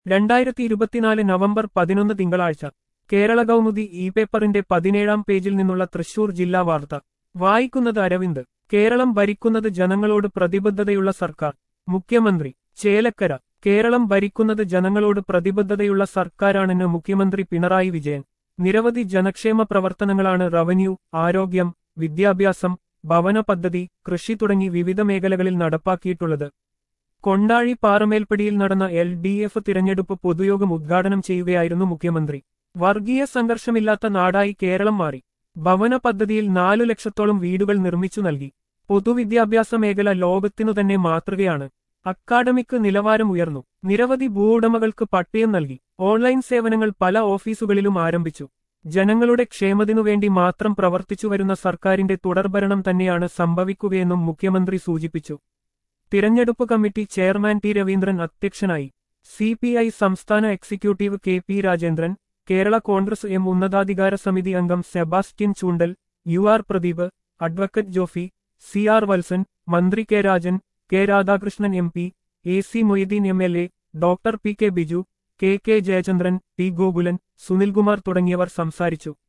രണ്ടായിരത്തി ഇരുപത്തിനാല് നവംബർ പതിനൊന്ന് തിങ്കളാഴ്ച കേരള കൗമുദി ഇ പേപ്പറിന്റെ പതിനേഴാം പേജിൽ നിന്നുള്ള തൃശൂർ ജില്ലാ വാർത്ത വായിക്കുന്നത് അരവിന്ദ് കേരളം ഭരിക്കുന്നത് ജനങ്ങളോട് പ്രതിബദ്ധതയുള്ള സർക്കാർ മുഖ്യമന്ത്രി ചേലക്കര കേരളം ഭരിക്കുന്നത് ജനങ്ങളോട് പ്രതിബദ്ധതയുള്ള സർക്കാരാണെന്ന് മുഖ്യമന്ത്രി പിണറായി വിജയൻ നിരവധി ജനക്ഷേമ പ്രവർത്തനങ്ങളാണ് റവന്യൂ ആരോഗ്യം വിദ്യാഭ്യാസം ഭവന പദ്ധതി കൃഷി തുടങ്ങി വിവിധ മേഖലകളിൽ നടപ്പാക്കിയിട്ടുള്ളത് കൊണ്ടാഴി പാറമേൽപ്പടിയിൽ നടന്ന എൽ ഡി എഫ് തിരഞ്ഞെടുപ്പ് പൊതുയോഗം ഉദ്ഘാടനം ചെയ്യുകയായിരുന്നു മുഖ്യമന്ത്രി വർഗീയ സംഘർഷമില്ലാത്ത നാടായി കേരളം മാറി ഭവന പദ്ധതിയിൽ നാലു ലക്ഷത്തോളം വീടുകൾ നിർമ്മിച്ചു നൽകി പൊതുവിദ്യാഭ്യാസ മേഖല ലോകത്തിനു തന്നെ മാതൃകയാണ് അക്കാഡമിക് നിലവാരം ഉയർന്നു നിരവധി ഭൂവുടമകൾക്ക് പട്ടയം നൽകി ഓൺലൈൻ സേവനങ്ങൾ പല ഓഫീസുകളിലും ആരംഭിച്ചു ജനങ്ങളുടെ ക്ഷേമത്തിനു വേണ്ടി മാത്രം പ്രവർത്തിച്ചുവരുന്ന സർക്കാരിന്റെ തുടർഭരണം തന്നെയാണ് സംഭവിക്കുകയെന്നും മുഖ്യമന്ത്രി സൂചിപ്പിച്ചു തിരഞ്ഞെടുപ്പ് കമ്മിറ്റി ചെയർമാൻ ടി രവീന്ദ്രൻ അധ്യക്ഷനായി സി പി ഐ സംസ്ഥാന executive K P Rajendran Kerala Congress M ഉന്നതാധികാര സമിതി അംഗം Sebastian Choondal U R Pradeep advocate Jofy C R Valsan മന്ത്രി K Rajan K Radhakrishnan M P A C Moideen M L A doctor P K Biju K K Jayachandran T Gokulan Sunilkumar തുടങ്ങിയവർ സംസാരിച്ചു